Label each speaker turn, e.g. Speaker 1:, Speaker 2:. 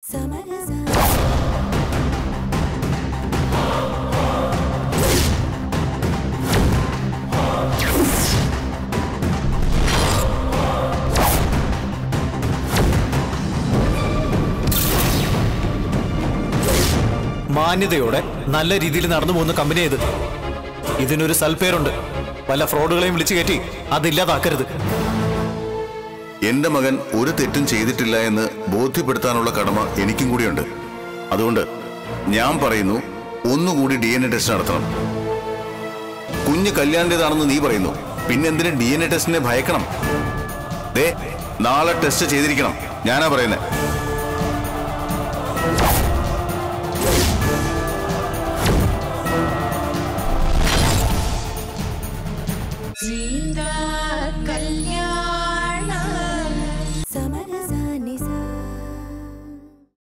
Speaker 1: മാന്യതയോടെ നല്ല രീതിയിൽ നടന്നു പോകുന്ന കമ്പനി ഇത് ഇതിനൊരു സൽപ്പേരുണ്ട് പല ഫ്രോഡുകളെയും വിളിച്ചു കയറ്റി അതില്ലാതാക്കരുത്
Speaker 2: എന്റെ മകൻ ഒരു തെറ്റും ചെയ്തിട്ടില്ല എന്ന് ബോധ്യപ്പെടുത്താനുള്ള കടമ എനിക്കും കൂടിയുണ്ട് അതുകൊണ്ട് ഞാൻ പറയുന്നു ഒന്നുകൂടി ഡി എൻ എ ടെസ്റ്റ് നടത്തണം കുഞ്ഞ് കല്യാണിൻ്റെതാണെന്ന് നീ പറയുന്നു പിന്നെന്തിന് ഡി എൻ എ ടെസ്റ്റിനെ ഭയക്കണം ദേ നാളെ ടെസ്റ്റ് ചെയ്തിരിക്കണം ഞാനാ പറയുന്നത്